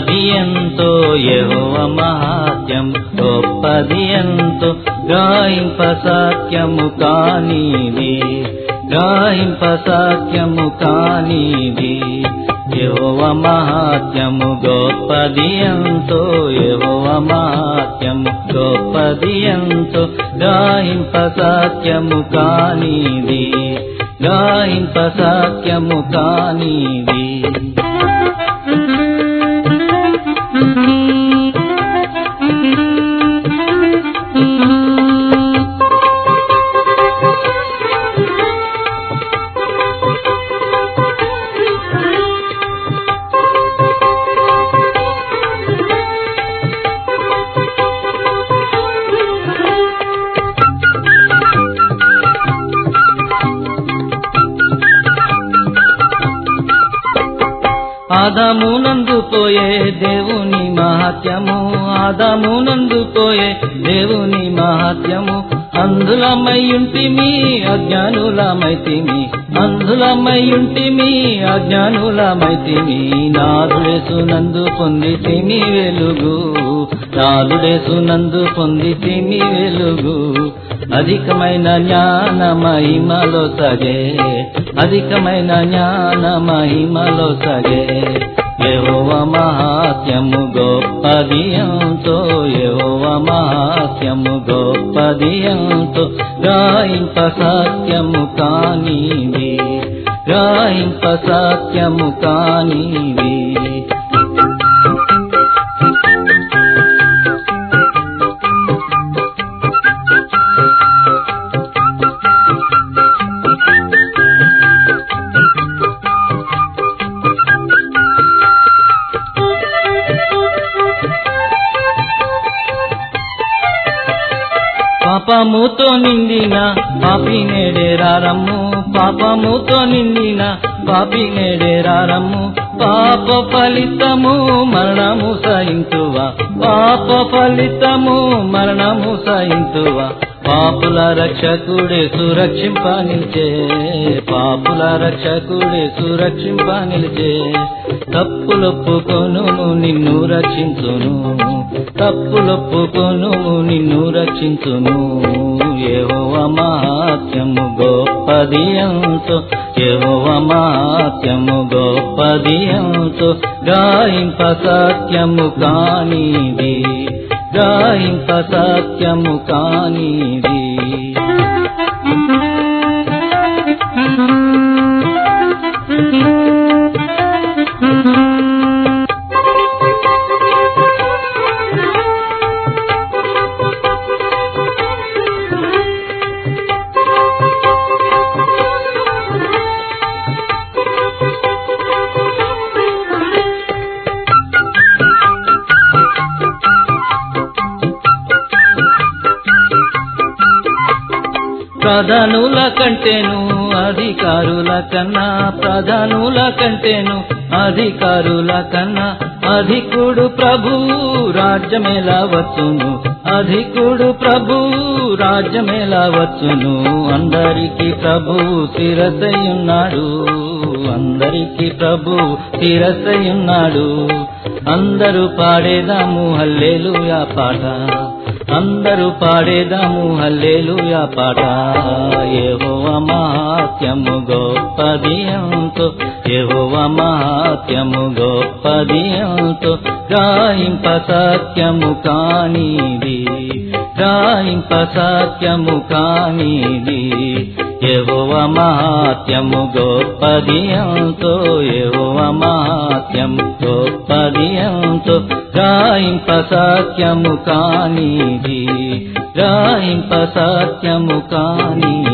గొప్పది ఎంతో యెహోవ మహాత్యం గొప్పది ఎంతో గాయింప సాఖ్యము కానిది గాయింప సాఖ్యము కానిది యెహోవ మహాత్యము గొప్పది ఎంతో యెహోవ మహాత్యము గొప్పది ఎంతో గాయింప సాఖ్యము కానిది గాయింప సాఖ్యము కానిది ఆదామునందు పోయే దేవుని మహత్యము ఆదామునందు పోయే దేవుని మహత్యము అందులమయ్యుంటిమి అజ్ఞానులమైతిమి అందులమయ్యుంటిమి అజ్ఞానులమైతిమి నాదుడేసునందు పొందితిమి వెలుగు నాదుడేసునందు పొందితిమి వెలుగు అధికమైన జ్ఞాన మహిమలో సగే అధికమైన జ్ఞాన మహిమలో సగే యెహోవ మహాత్యము గొప్పది ఎంతో యెహోవ మహాత్యము గొప్పది ఎంతో గాయింప సత్యము కానిది గాయింప సత్యము కానిది పాపముతో నిండిన పాపి నేడేరారమ్ము పాపముతో నిండిన పాపి నేడేరారమ్ము పాప ఫలితము మరణము సహింతువా పాప ఫలితము మరణము సహింతువా పాపుల రక్షకుడే సురక్షింప నిలిచే పాపుల రక్షకుడే సురక్షింప నిలిచే తప్పులొప్పుకొను నిన్ను రక్షించును తప్పులొప్పుకొను నిన్ను రక్షించును యెహోవ మహాత్యము గొప్పది ఎంతో యెహోవ మహాత్యము గొప్పది ఎంతో గాయింప సత్యము కానిది గాయింప సత్యము కానిది ప్రధానుల కంటేను అధికారుల కన్నా ప్రధానుల కంటేను అధికారుల కన్నా అధికుడు ప్రభు రాజ్యమేలా వచ్చును అధికుడు ప్రభు రాజ్యమేలా వచ్చును అందరికి ప్రభు శిరసయున్నాడు అందరికి ప్రభు శిరసయున్నాడు అందరూ పాడేదాము హల్లేలుయా పాట అందరూ పాడేదాము హల్లేలుయా పాట యెహోవ మహాత్యము గొప్పది ఎంతో యెహోవ మహాత్యము గొప్పది ఎంతో గాయింప సత్యము కానిది గాయింప సత్యము కానిది యెహోవ మహాత్యము గొప్పది ఎంతో యెహోవ మహాత్యము గొప్పది ఎంతో గాయింప సత్యము కానిది గాయింప సత్యము కానిది